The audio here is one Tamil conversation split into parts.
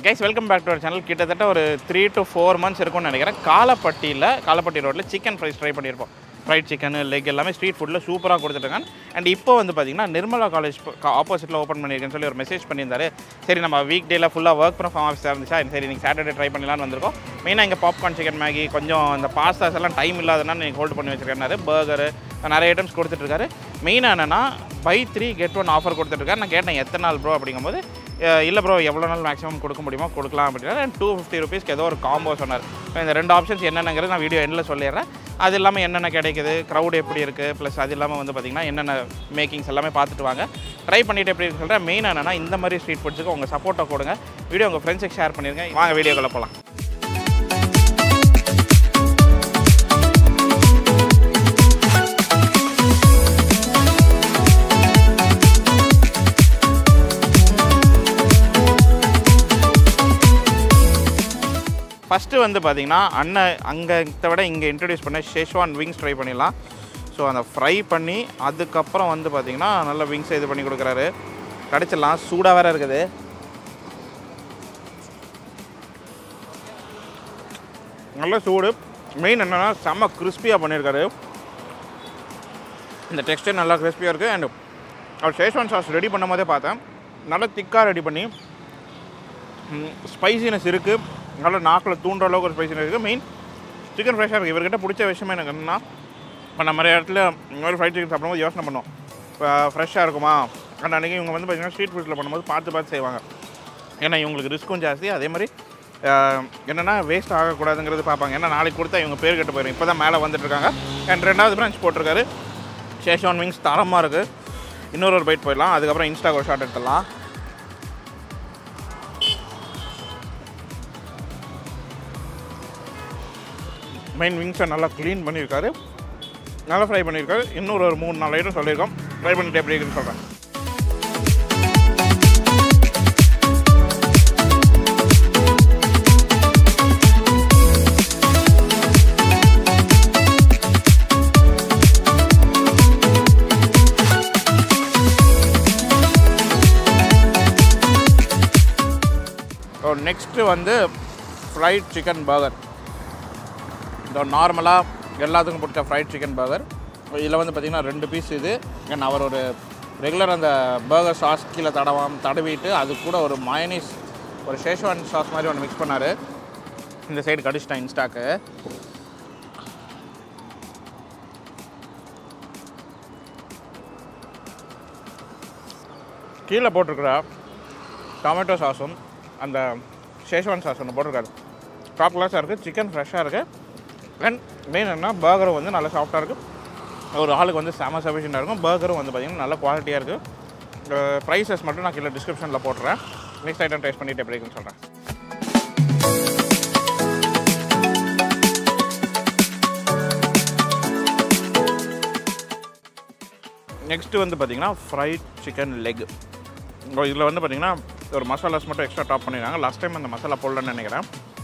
guys welcome back to our channel கிட்டத்தட்ட ஒரு த்ரீ டு ஃபோர் மந்த்ஸ் இருக்கும்னு நினைக்கிறேன் காலப்பட்டியில் காலப்பட்டி ரோட்டில் சிக்கன் ஃப்ரைஸ் ட்ரை பண்ணியிருப்போம் ஃப்ரைட் சிக்கன் லெக் எல்லாமே ஸ்ட்ரீட் ஃபுட்டில் சூப்பராக கொடுத்துட்ருக்காங்க அண்ட் இப்போ வந்து பார்த்தீங்கன்னா நிர்மலா காலேஜ் ஆப்போசிட்டில் ஓப்பன் பண்ணியிருக்கேன்னு சொல்லி ஒரு மெசேஜ் பண்ணியிருந்தாரு சரி நம்ம வீக் டேல ஃபுல்லாக ஒர்க் ஃப்ரம் ஆஃபீஸாக இருந்துச்சா சரி நீங்கள் சாட்டர்டே ட்ரை பண்ணலாம்னு வந்திருக்கோம் மெயினாக இங்கே பாப்கார்ன் சிக்கன் மேகி கொஞ்சம் இந்த பாஸ்தாஸ் எல்லாம் டைம் இல்லாதனால நீங்கள் ஹோல்ட் பண்ணி வச்சிருக்காரு பர்கரு நிறைய ஐட்டம்ஸ் கொடுத்துட்ருக்காரு மெயினாக என்னென்னா buy three get one offer கொடுத்துட்ருக்காரு நான் கேட்டேன் எத்தனை நாள் ப்ரோ அப்படிங்கும்போது அஹ் இல்லை ப்ரோ எவ்வளோ நாள் மேக்ஸிமம் கொடுக்க முடியுமோ கொடுக்கலாம் அப்படின்னா டூ ஃபிஃப்டி ருபீஸ்க்கு ஏதோ ஒரு காம்போ சொன்னார் இந்த ரெண்டு ஆப்ஷன்ஸ் என்னென்னங்கிறது நான் வீடியோ எண்டில் சொல்லிடுறேன் அது இல்லாமல் என்னென்ன கிடைக்குது க்ரௌட் எப்படி இருக்குது ப்ளஸ் அது இல்லாமல் வந்து பார்த்திங்கன்னா என்னென்ன மேக்கிங்ஸ் எல்லாமே பார்த்துட்டு வாங்க ட்ரை பண்ணிட்டு எப்படி இருக்குன்னு சொல்கிறேன் மெயின் என்னென்னா இந்த மாதிரி ஸ்ட்ரீட் ஃபுட்ஸுக்கு உங்கள் சப்போர்ட்டை கொடுங்க வீடியோ உங்கள் ஃப்ரெண்ட்ஸுக்கு ஷேர் பண்ணிருங்க வாங்க வீடியோக்குள்ளே போகலாம் ஃபஸ்ட்டு வந்து பார்த்தீங்கன்னா அண்ணன் அங்கே இதை விட இங்கே இன்ட்ரடியூஸ் பண்ண ஷேஷ்வான் விங்ஸ் ட்ரை பண்ணிடலாம் ஸோ அந்த ஃப்ரை பண்ணி அதுக்கப்புறம் வந்து பார்த்தீங்கன்னா நல்ல விங்ஸ் இது பண்ணி கொடுக்குறாரு கடிச்சிடலாம் சூடாக வேறு இருக்குது நல்ல சூடு மெயின் என்னென்னா செம்ம கிறிஸ்பியாக பண்ணியிருக்காரு இந்த டெக்ஸ்டர் நல்லா கிறிஸ்பியாக இருக்குது and our schezwan sauce ready பண்ணும் போதே பார்த்தேன் நல்லா திக்காக ரெடி பண்ணி ஸ்பைசினஸ் இருக்குது நல்லா நாக்கில் தூண்டுற அளவுக்கு ஒரு ஸ்பைசினஸ் இருக்குது மெயின் சிக்கன் ஃப்ரெஷ்ஷாக இருக்குது இவர்கிட்ட பிடிச்ச விஷயம் எனக்கு என்னன்னா இப்போ நம்ம நிறைய இடத்துல இந்த மாதிரி ஃப்ரைட் சிக்கன் சாப்பிடும்போது யோசனை பண்ணோம் இப்போ ஃப்ரெஷ்ஷாக இருக்குமா அண்ட் அன்றைக்கி இவங்க வந்து பார்த்திங்கன்னா ஸ்ட்ரீட் ஃபுட்ஸில் பண்ணும்போது பார்த்து பார்த்து செய்வாங்க ஏன்னா இவங்களுக்கு ரிஸ்க்கும் ஜாஸ்தி அதே மாதிரி ஆஹ், என்னென்னா வேஸ்ட் ஆகக்கூடாதுங்கிறது பார்ப்பாங்க ஏன்னா நாளைக்கு கொடுத்தா இவங்க பேர் கெட்டு போயிடும் இப்போ தான் மேலே வந்துட்டுருக்காங்க அண்ட் ரெண்டாவது பிரான்ச் போட்டிருக்காரு ஷேஷான் விங்ஸ் தரமாக இருக்குது இன்னொரு ஒரு பைட் போயிடலாம் அதுக்கப்புறம் இன்ஸ்டா ஒரு ஷாட் எடுத்துடலாம் மெயின் விங்ஸை நல்லா க்ளீன் பண்ணியிருக்காரு நல்லா ஃப்ரை பண்ணியிருக்காரு இன்னொரு ஒரு மூணு நாலு ஐட்டம் சொல்லியிருக்கோம் ட்ரை பண்ணிட்டு எப்படி இருக்குன்னு சொல்கிறேன் ஸோ நெக்ஸ்ட்டு வந்து ஃப்ரைட் சிக்கன் பர்கர் இந்த நார்மலாக எல்லாத்துக்கும் பிடிச்ச ஃப்ரைட் சிக்கன் பர்கர் இதில் வந்து பார்த்திங்கன்னா ரெண்டு பீஸ் இது அண்ட் அவர் ஒரு ரெகுலர் அந்த பர்கர் சாஸ் கீழே தடவாம் தடவிட்டு அது கூட ஒரு மயனீஸ் ஒரு ஷேஷ்வான் சாஸ் மாதிரி ஒன்று மிக்ஸ் பண்ணார் இந்த சைடு கடிச்சிட்டேன் இன்ஸ்டாக்கு கீழே போட்டிருக்கிற டொமேட்டோ சாஸும் அந்த ஷேஷ்வான் சாஸ் ஒன்று போட்டிருக்காரு டாப் கிளாஸாக இருக்குது சிக்கன் ஃப்ரெஷ்ஷாக இருக்குது அண்ட் மெயின் என்ன பர்கரும் வந்து நல்லா சாஃப்டாக இருக்குது ஒரு ஆளுக்கு வந்து செம சஃபிஷியண்டாக இருக்கும் பர்கரும் வந்து பார்த்திங்கன்னா நல்ல குவாலிட்டியாக இருக்குது ப்ரைஸஸ் மட்டும் நான் கீழே டிஸ்கிரிப்ஷனில் போட்டுறேன் நெக்ஸ்ட் ஐட்டம் டேஸ்ட் பண்ணிட்டு எப்படி இருக்குன்னு சொல்கிறேன் நெக்ஸ்ட்டு வந்து பார்த்திங்கன்னா ஃப்ரைட் சிக்கன் லெக் இதில் வந்து பார்த்திங்கன்னா ஒரு மசாலாஸ் மட்டும் எக்ஸ்ட்ரா டாப் பண்ணிடுறாங்க லாஸ்ட் டைம் அந்த மசாலா போடலன்னு நினைக்கிறேன்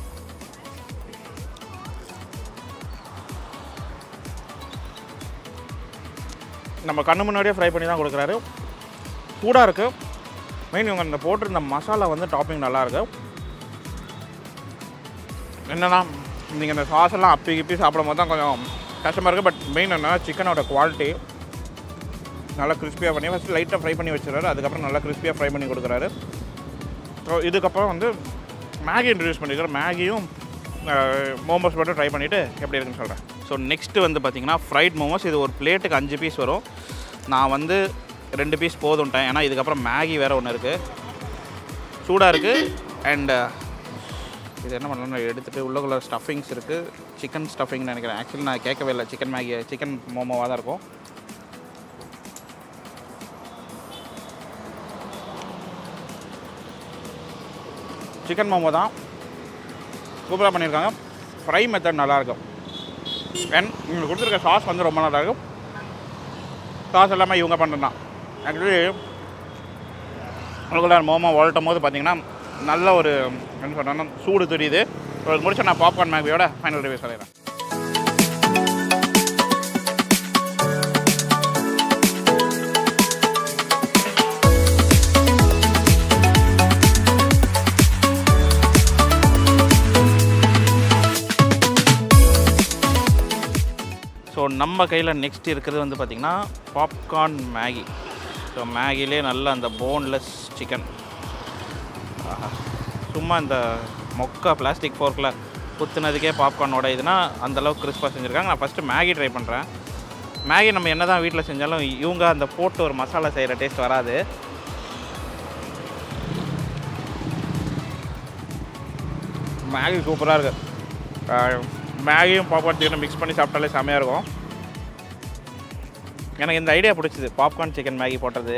நம்ம கண்ணு முன்னாடியே ஃப்ரை பண்ணி தான் கொடுக்குறாரு சூடாக இருக்குது மெயின் இவங்க இந்த போட்டிருந்த மசாலா வந்து டாப்பிங் நல்லாயிருக்கு என்னென்னா நீங்கள் இந்த சாஸ் எல்லாம் அப்பி கிப்பி சாப்பிடும் போது தான் கொஞ்சம் கஷ்டமாக இருக்குது பட் மெயின் என்ன சிக்கனோட குவாலிட்டி நல்லா கிறிஸ்பியாக பண்ணி ஃபஸ்ட்டு லைட்டாக ஃப்ரை பண்ணி வச்சுறாரு அதுக்கப்புறம் நல்லா கிறிஸ்பியாக ஃப்ரை பண்ணி கொடுக்குறாரு ஸோ இதுக்கப்புறம் வந்து மேகி இன்ட்ரடியூஸ் பண்ணிக்கிறேன் மேகியும் மோமோஸ் மட்டும் ட்ரை பண்ணிவிட்டு எப்படி இருக்குன்னு சொல்கிறேன் ஸோ நெக்ஸ்ட்டு வந்து பார்த்திங்கன்னா ஃப்ரைட் மோமோஸ் இது ஒரு பிளேட்டுக்கு அஞ்சு பீஸ் வரும் நான் வந்து ரெண்டு பீஸ் போதும்ட்டேன் ஏன்னா இதுக்கப்புறம் மேகி வேறு ஒன்று இருக்குது சூடாக இருக்குது அண்டு இது என்ன பண்ணலாம் எடுத்துகிட்டு உள்ளக்குள்ள ஸ்டஃபிங்ஸ் இருக்குது சிக்கன் ஸ்டஃபிங்னு நினைக்கிறேன் ஆக்சுவலி நான் கேட்கவே இல்லை சிக்கன் மேகி சிக்கன் மோமோவாக தான் இருக்கும் சிக்கன் மோமோ தான் சூப்பராக பண்ணியிருக்காங்க ஃப்ரை மெத்தட் நல்லாயிருக்கும் அண்ட் இவங்க கொடுத்துருக்க சாஸ் வந்து ரொம்ப நல்லா இருக்கும் சாஸ் எல்லாமே இவங்க பண்ணுறது தான் ஆக்சுவலி உங்களுக்குள்ள மோமோ வளட்டும் போது பார்த்தீங்கன்னா நல்ல ஒரு என்ன சொல்கிறேன்னா சூடு தெரியுது ஒரு முடிச்ச நான் பாப்கார்ன் மேகியோட ஃபைனல் ரிவ்யூ சொல்லிடுறேன் ஸோ நம்ம கையில் நெக்ஸ்ட் இருக்கிறது வந்து பார்த்திங்கன்னா பாப்கார்ன் மேகி ஸோ மேகிலே நல்ல அந்த போன்லெஸ் சிக்கன் சும்மா இந்த மொக்க பிளாஸ்டிக் ஃபோர்க்கில் குத்துனதுக்கே பாப்கார்னோட இதுனா அந்தளவுக்கு கிறிஸ்பாக செஞ்சுருக்காங்க நான் ஃபஸ்ட்டு மேகி ட்ரை பண்ணுறேன் மேகி நம்ம என்ன தான் வீட்டில் செஞ்சாலும் இவங்க அந்த போட்டு ஒரு மசாலா செய்கிற டேஸ்ட் வராது மேகி சூப்பராக இருக்குது மேகியும் பாப்கார்ன் சிக்கனும் மிக்ஸ் பண்ணி சாப்பிட்டாலே செமையாக இருக்கும் எனக்கு இந்த ஐடியா பிடிச்சிது பாப்கார்ன் சிக்கன் மேகி போட்டது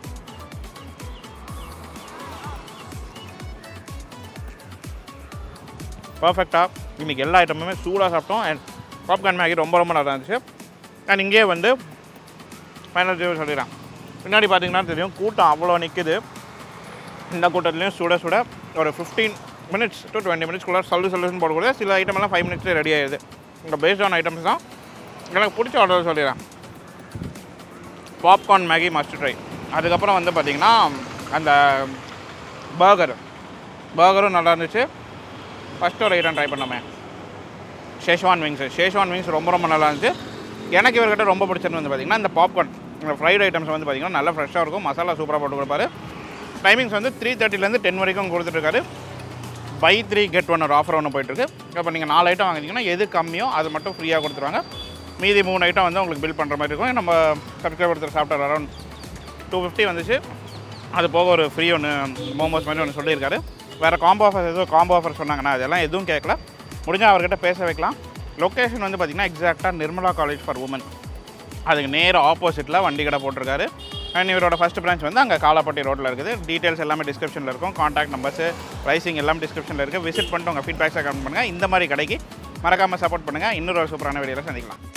பர்ஃபெக்டாக இன்றைக்கி எல்லா ஐட்டமுமே சூடாக சாப்பிட்டோம் அண்ட் பாப்கார்ன் மேகி ரொம்ப ரொம்ப நல்லா இருந்துச்சு அண்ட் இங்கேயே வந்து ஃபைனல் ரிவ்யூ சொல்லிடுறேன் பின்னாடி பார்த்தீங்கன்னா தெரியும் கூட்டம் அவ்வளோ நிற்குது இந்த கூட்டத்துலேயும் சுட சுட ஒரு ஃபிஃப்டீன் மினிட்ஸ் டு டுவெண்ட்டி மினிட்ஸ்க்குள்ளே சல்லு சல்லுன்னு போடக்கூடிய சில ஐட்டம் எல்லாம் ஃபைவ் மினிட்ஸ்லேயே ரெடி ஆயிடுது இங்கே பேஸ்ட் ஆன் ஐட்டம்ஸ் தான் எனக்கு பிடிச்ச ஆர்டர் சொல்லிடுறேன் பாப்கார்ன் மேகி மஸ்ட் ட்ரை அதுக்கப்புறம் வந்து பார்த்திங்கன்னா அந்த பர்கர் பர்கரும் நல்லா இருந்துச்சு ஃபஸ்ட்டு ஒரு ஐட்டம் ட்ரை பண்ணோமே ஷேஷ்வான் விங்ஸ் ஷேஷ்வான் விங்ஸ் ரொம்ப ரொம்ப நல்லா இருந்துச்சு எனக்கு இவர்கிட்ட ரொம்ப பிடிச்சது வந்து பார்த்திங்கன்னா இந்த பாப்கார்ன் இந்த ஃப்ரைட் ஐட்டம்ஸ் வந்து பார்த்திங்கன்னா நல்லா ஃப்ரெஷ்ஷாக இருக்கும் மசாலா சூப்பராக போட்டு கொடுப்பாரு டைமிங்ஸ் வந்து த்ரீ தேர்ட்டிலேருந்து டென் வரைக்கும் கொடுத்துட்ருக்காரு பை த்ரீ கெட் ஒன் ஒரு ஆஃபர் ஒன்று போயிட்டுருக்கு இப்போ நீங்கள் நாலு ஐட்டம் வாங்கினீங்கன்னா எது கம்மியோ அது மட்டும் ஃப்ரீயாக கொடுத்துருவாங்க மீதி மூணு ஐட்டம் வந்து உங்களுக்கு பில் பண்ணுற மாதிரி இருக்கும் நம்ம சப்ஸ்கிரைப் ஒருத்தர் சாப்பிட்டார் அரௌண்ட் டூ ஃபிஃப்டி வந்துச்சு அது போக ஒரு ஃப்ரீ ஒன்று மோமோஸ் மாதிரி ஒன்று சொல்லியிருக்காரு வேறு காம்போ ஆஃபர் எதுவும் காம்போ ஆஃபர் சொன்னாங்கன்னா அதெல்லாம் எதுவும் கேட்கல முடிஞ்சால் அவர்கிட்ட பேச வைக்கலாம் லொக்கேஷன் வந்து பார்த்திங்கன்னா எக்ஸாக்டாக நிர்மலா காலேஜ் ஃபார் உமன் அதுக்கு நேர் ஆப்போசிட்டில் வண்டி கடை போட்டிருக்காரு அண்ட் இவரோட ஃபஸ்ட் பிரான்ச் வந்து அங்கே காலாப்பட்டி ரோட்டில் இருக்குது டீட்டெயில்ஸ் எல்லாமே டிஸ்கிரிப்ஷனில் இருக்கும் காண்டாக்ட் நம்பர்ஸ் ப்ரைசிங் எல்லாம் டிஸ்கிரிப்ஷனில் இருக்குது விசிட் பண்ணிட்டு உங்கள் ஃபீட்பேக்ஸை கமெண்ட் பண்ணுங்கள் இந்த மாதிரி கடைக்கு மறக்காமல் சப்போர்ட் பண்ணுங்கள் இன்னொரு ஒரு சூப்பரான வீடியோவில் சந்திக்கலாம்